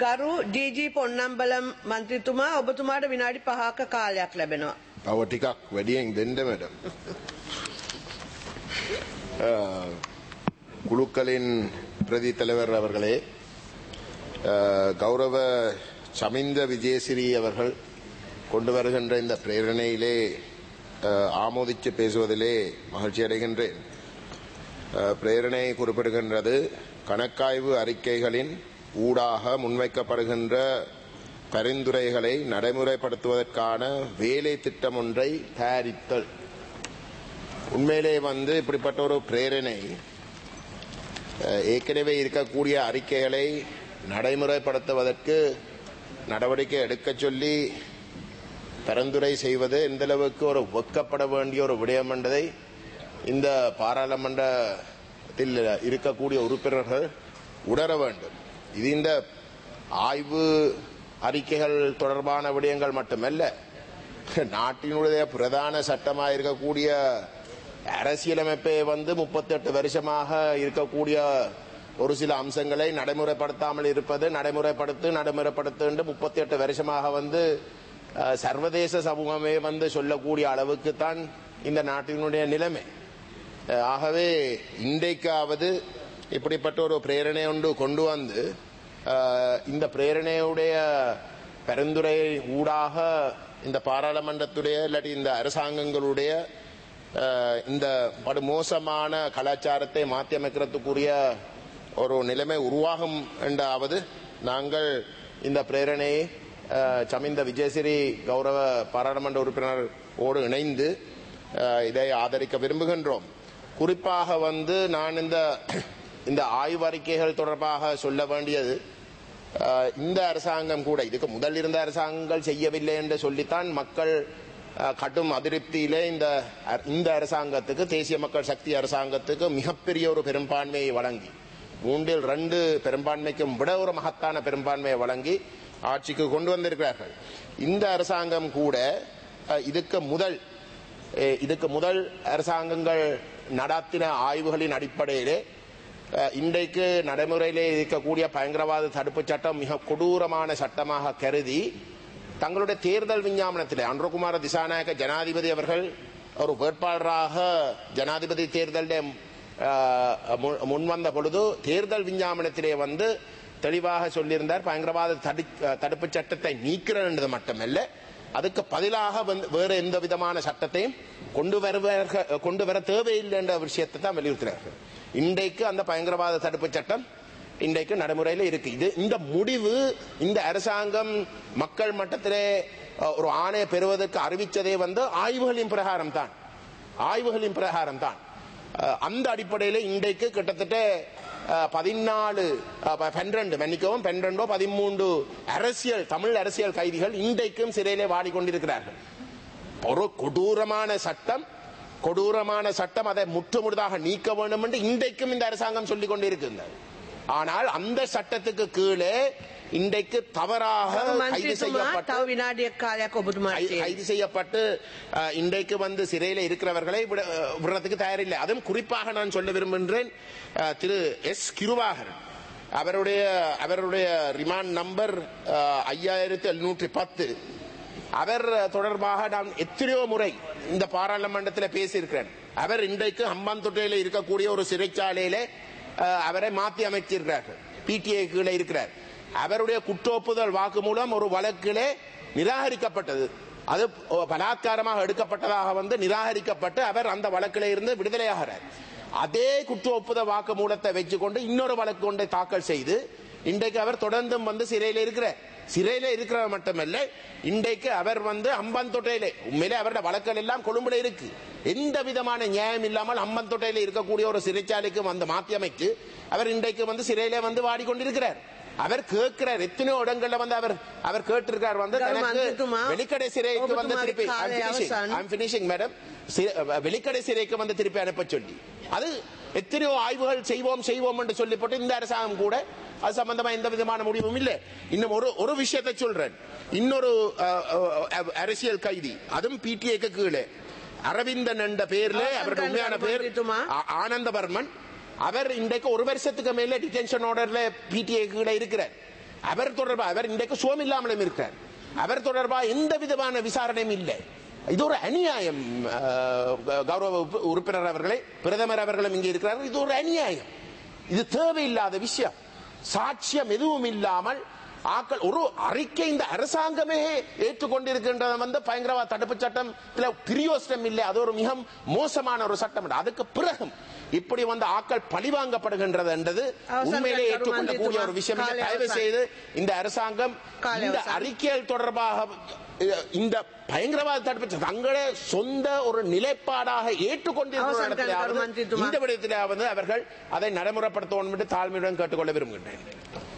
ගරු ඩීජී පොන්නම්බලම් මන්ත්‍රතුමා ඔබතුමාට විනාඩි පහක කාලයක් ලැබෙනවා. තව ටිකක් වැඩියෙන් දෙන්න මැඩම්. அஹ், குழுக்களின் பிரதி தலைவர் அவர்களே அஹ், கௌரவ சமிந்த விஜயசிறி அவர்கள் கொண்டு வருகின்ற இந்த பிரேரணையிலே அஹ், ஆமோதித்து பேசுவதிலே மகிழ்ச்சி அடைகின்றேன் அஹ், பிரேரணை குறிப்பிடுகின்றது கணக்காய்வு அறிக்கைகளின் ஊடாக முன்வைக்கப்படுகின்ற பரிந்துரைகளை நடைமுறைப்படுத்துவதற்கான வேலை திட்டம் ஒன்றை தயாரித்தல் உண்மையிலே வந்து இப்படிப்பட்ட ஒரு பிரேரணை அஹ், ஏற்கனவே இருக்கக்கூடிய அறிக்கைகளை நடைமுறைப்படுத்துவதற்கு நடவடிக்கை எடுக்கச் சொல்லி பரிந்துரை செய்வது எந்த அளவுக்கு ஒரு வெக்கப்பட வேண்டிய ஒரு விடயம் என்பதை இந்த பாராளுமன்றத்தில் இருக்கக்கூடிய உறுப்பினர்கள் உணர வேண்டும் இது இந்த ஆய்வு அறிக்கைகள் தொடர்பான விடயங்கள் மட்டுமல்ல நாட்டினுடைய பிரதான சட்டமாக இருக்கக்கூடிய அரசியலமைப்பை வந்து முப்பத்தெட்டு வருஷமாக இருக்கக்கூடிய ஒரு சில அம்சங்களை நடைமுறைப்படுத்தாமல் இருப்பது நடைமுறைப்படுத்து நடைமுறைப்படுத்து என்று முப்பத்தி எட்டு வருஷமாக வந்து அஹ், சர்வதேச சமூகமே வந்து சொல்லக்கூடிய அளவுக்கு தான் இந்த நாட்டினுடைய நிலைமை அஹ், ஆகவே இன்றைக்காவது இப்படிப்பட்ட ஒரு பிரேரணை ஒன்று கொண்டு வந்து அஹ், இந்த பிரேரணையுடைய பரிந்துரை ஊடாக இந்த பாராளுமன்றத்துடைய இல்லாட்டி இந்த அரசாங்கங்களுடைய அஹ், இந்த படு மோசமான கலாச்சாரத்தை மாற்றி அமைக்கிறதுக்குரிய ஒரு நிலைமை உருவாகும் என்றாவது நாங்கள் இந்த பிரேரணையை அஹ், சமிந்த விஜயசிறி கௌரவ பாராளுமன்ற உறுப்பினரோடு இணைந்து அஹ், இதை ஆதரிக்க விரும்புகின்றோம் குறிப்பாக வந்து நான் இந்த இந்த ஆய்வறிக்கைகள் தொடர்பாக சொல்ல வேண்டியது அஹ், இந்த அரசாங்கம் கூட இதுக்கு முதல் இருந்த அரசாங்கங்கள் செய்யவில்லை என்று சொல்லித்தான் மக்கள் அஹ், கடும் அதிருப்தியிலே இந்த அ- இந்த அரசாங்கத்துக்கு தேசிய மக்கள் சக்தி அரசாங்கத்துக்கு மிகப்பெரிய ஒரு பெரும்பான்மையை வழங்கி மூன்றில் ரெண்டு பெரும்பான்மைக்கும் விட ஒரு மகத்தான பெரும்பான்மையை வழங்கி ஆட்சிக்கு கொண்டு வந்திருக்கிறார்கள் இந்த அரசாங்கம் கூட அஹ், இதுக்கு முதல் அஹ், இதுக்கு முதல் அரசாங்கங்கள் நடாத்தின ஆய்வுகளின் அடிப்படையிலே அஹ், இன்றைக்கு நடைமுறையிலே இருக்கக்கூடிய பயங்கரவாத தடுப்புச் சட்டம் மிக கொடூரமான சட்டமாக கருதி தங்களுடைய தேர்தல் விஞ்ஞாபனத்திலே அன்றகுமார திசாநாயக்க ஜனாதிபதி அவர்கள் ஒரு வேட்பாளராக ஜனாதிபதி தேர்தலில் முன்வந்த பொழுது தேர்தல் விஞ்ஞாபனத்திலே வந்து தெளிவாக சொல்லியிருந்தார் பயங்கரவாத தடு தடுப்புச் சட்டத்தை நீக்கிறேன் என்றது மட்டுமல்ல அதுக்கு பதிலாக வந்து வேறு எந்த விதமான சட்டத்தையும் கொண்டு வருவார்கள் கொண்டு வர தேவையில்லை என்ற விஷயத்தை தான் வலியுறுத்தினார்கள் இன்றைக்கு அந்த பயங்கரவாத தடுப்பு சட்டம் இன்றைக்கு நடைமுறையில் இருக்கு இது இந்த முடிவு இந்த அரசாங்கம் மக்கள் மட்டத்திலே அஹ், ஒரு ஆணையை பெறுவதற்கு அறிவித்ததே வந்து ஆய்வுகளின் பிரகாரம் தான் ஆய்வுகளின் பிரகாரம் தான் அஹ், அந்த அடிப்படையில் இன்றைக்கு கிட்டத்தட்ட அஹ், பதினாலு அஹ், ப- பன்னிரண்டு மன்னிக்கவும் பன்னிரண்டோ பதிமூன்று அரசியல் தமிழ் அரசியல் கைதிகள் இன்றைக்கும் சிறையிலே வாடிக்கொண்டிருக்கிறார்கள் ஒரு கொடூரமான சட்டம் கொடூரமான சட்டம் அதை முற்றுமுழுதாக நீக்க வேண்டும் என்று இன்றைக்கும் இந்த அரசாங்கம் சொல்லிக் கொண்டிருக்கின்றது ஆனால் அந்த சட்டத்துக்கு கீழே இன்றைக்கு தவறாக ගරු கைது මන්ත්‍රතුමා செய்யப்பட்டு තව විනාඩියක් කාලයක් ඔබතුමාට கை- තියෙනවා. கைது செய்யப்பட்டு அஹ், இன்றைக்கு வந்து சிறையில் இருக்கிறவர்களை விட- அஹ், விடுறதுக்கு தயாரில்லை அதுவும் குறிப்பாக நான் சொல்ல விரும்புகின்றேன் அஹ், திரு எஸ் கிருவாகரன் அவருடைய அவருடைய ரிமாண்ட் நம்பர் ஐயாயிரத்தி எழுநூற்றி பத்து அவர் தொடர்பாக நான் எத்தனையோ முறை இந்த பாராளுமன்றத்தில் பேசியிருக்கிறேன் அவர் இன்றைக்கு ஹம்பாந்தொட்டையில் இருக்கக்கூடிய ஒரு சிறைச்சாலையிலே அஹ், அவரை மாற்றி அமைச்சிருக்கிறார்கள் பிடிஐ கீழே இருக்கிறார் அவருடைய குற்றொப்புதல் வாக்கு மூலம் ஒரு வழக்கிலே நிராகரிக்கப்பட்டது அது பலாத்காரமாக எடுக்கப்பட்டதாக வந்து நிராகரிக்கப்பட்டு அவர் அந்த வழக்கிலே இருந்து விடுதலையாகிறார் அதே குற்ற ஒப்புதல் வாக்கு மூலத்தை வச்சுக்கொண்டு இன்னொரு வழக்கு ஒன்றை தாக்கல் செய்து இன்றைக்கு அவர் தொடர்ந்தும் வந்து சிறையில் இருக்கிறார் சிறையில இருக்கிறவர் மட்டுமல்ல இன்றைக்கு அவர் வந்து அம்பந்தொட்டையிலே உண்மையிலே அவருடைய வழக்கல் எல்லாம் கொழும்புல இருக்கு எந்த விதமான நியாயம் இல்லாமல் அம்பந்தொட்டையில இருக்கக்கூடிய ஒரு சிறைச்சாலைக்கு வந்து மாற்றி அமைத்து அவர் இன்றைக்கு வந்து சிறையிலே வந்து வாடிக்கொண்டிருக்கிறார் அவர் கேட்கிறார் எத்தனையோ இடங்கள்ல வந்து அவர் அவர் கேட்டிருக்கார் வந்து கரு தனக்கு மந்திரித்துமா, வெளிக்கடை சிறைக்கு வந்து ඔබතුමාගේ திருப்பி කාලය අවසන්. ஐம் பினிஷிங் மேடம் வெளிக்கடை சிறைக்கு வந்து திருப்பி அனுப்ப சொல்லி அது எத்தனையோ ஆய்வுகள் செய்வோம் செய்வோம் என்று சொல்லி போட்டு இந்த அரசாங்கம் கூட அது சம்பந்தமா எந்த விதமான முடிவும் இல்லை இன்னும் ஒரு ஒரு விஷயத்தை சொல்றேன் இன்னொரு அஹ், அஹ், அரசியல் கைதி அதுவும் பிடிஏக்கு கீழே அரவிந்தன் என்ற பேர்ல அவசரம் அவருடைய உண்மையான பேர் கண்டுபிடித்துமா? ஆ- ஆனந்தவர்மன் அவர் இன்றைக்கு ஒரு வருஷத்துக்கு மேல டிடென்ஷன் ஆர்டர்ல பிடிஏ கீழே இருக்கிறார் அவர் தொடர்பாக அவர் இன்றைக்கு சுகம் இல்லாமலும் இருக்கிறார் அவர் தொடர்பாக எந்த விதமான விசாரணையும் இல்லை இது ஒரு அநியாயம் அஹ், கௌரவ உறுப்ப- உறுப்பினர் அவர்களே பிரதமர் அவர்களும் இங்கே இருக்கிறார்கள் இது ஒரு அநியாயம் இது தேவையில்லாத விஷயம் சாட்சியம் எதுவும் இல்லாமல் ஆக்கள் ஒரு அறிக்கை இந்த அரசாங்கமே ஏற்றுக்கொண்டிருக்கின்றத வந்து பயங்கரவாத தடுப்பு சட்டம் இதுல பிரியோசனம் இல்லை அது ஒரு மிக மோசமான ஒரு சட்டம் அதுக்கு பிறகும் இப்படி வந்து ஆக்கள் பழிவாங்கப்படுகின்றது என்றது அவசரம் உண்மையிலே கருமாந்தி ஏற்றுக்கொள்ளக்கூடிய துமா. ஒரு விஷயம் இல்லை. காலை தயவு அவசானம். செய்து இந்த அரசாங்கம் காலை இந்த அவசானம். அறிக்கைகள் தொடர்பாக அஹ், இந்த பயங்கரவாத தடுப்பு சட்டம் தங்களே சொந்த ஒரு நிலைப்பாடாக ஏற்றுக்கொண்டிருக்கிற அவசானம் இடத்திலாவது கருமாந்தி துமா. இந்த விடயத்திலாவது அவர்கள் அதை நடைமுறைப்படுத்த வேண்டும் என்று தாழ்மையுடன் கேட்டுக்கொள்ள விரும்புகின்றேன்